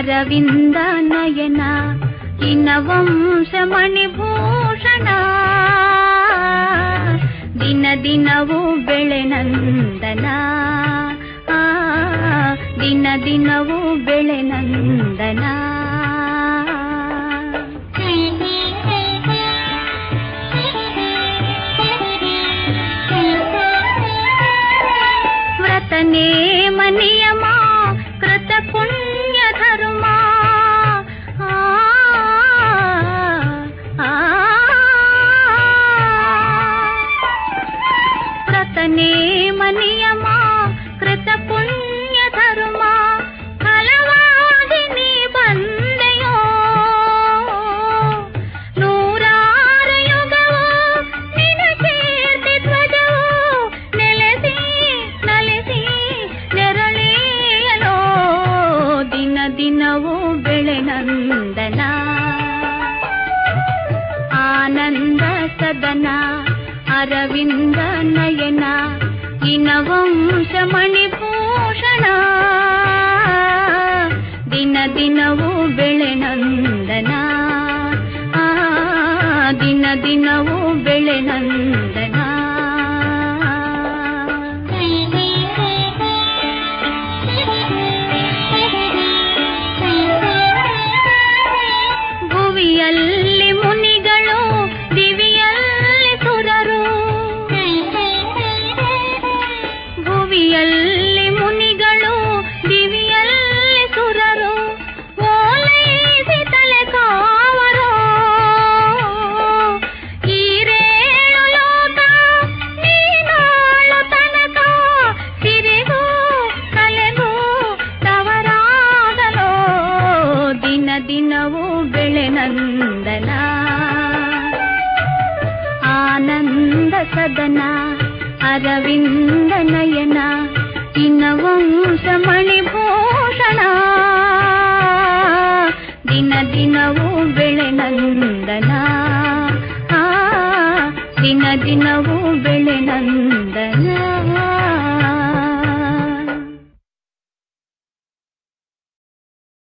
ಅರವಿಂದ ನಯನ ವಂಶ ಮಣಿಭೂಷಣ ದಿನ ದಿನವೂ ಬೆಳೆ ನಂದನ ಆ, ದಿನ ದಿನವೂ ಬೆಳೆ ನಂದನ ವ್ರತನೇ ಮನಿಯಮ ಕೃತ ಪುಣ್ಯ ಧರ್ಮ ಆ, ಆ, ವ್ರತನೇ ಮನಿಯಮ ಕೃತ ಪುಣ್ಯ ಧರ್ಮ ಫಲವಾಗಿ ನೀ ಬಂದೆಯೋ ನೂರಾರು ಯುಗವು ನಿನ ಕೀರ್ತಿ ಧ್ವಜವು ನೆಲೆಸಿ ನಲಿಸಿ ನೆರಳೇಯಲೋ ದಿನ ದಿನವೂ ಬೆಳೆ ನಂದನ ಆನಂದ ಸದನ ಅರವಿಂದ ನಯನ ವಂಶ ಮಣಿಭೂಷಣ ದಿನ ದಿನವೂ ಬೆಳೆ ನಂದನ ಆ, ದಿನ ದಿನವೂ ಬೆಳೆ ನಂದನ ಭುವಿಯಲ್ಲಿ ಮುನಿಗಳು ದಿವಿಯಲ್ಲಿ ಸುರರು ಭುವಿಯಲ್ಲಿ ಮುನಿಗಳು ದಿವಿಯಲ್ಲಿ ಸುರರು ಓಲೈಸಿ ತಲೆ ಕಾವರು ಈರೇಳು ಲೋಕ ನೀನಾಳು ತನಕ ಸಿರಿಗೂ ಕಲೆಗೂ ತವರಾಗಲೋ ದಿನ ದಿನವೂ ಬೆಳೆ ನಂದನ ಆನಂದ ಸದನ ಅರವಿಂದ ನಯನ ವಂಶ ಮಣಿಭೂಷಣ ದಿನ ದಿನವೂ ಬೆಳೆ ನಂದನ ಆ, ದಿನ ದಿನವೂ ಬೆಳೆ ನಂದನ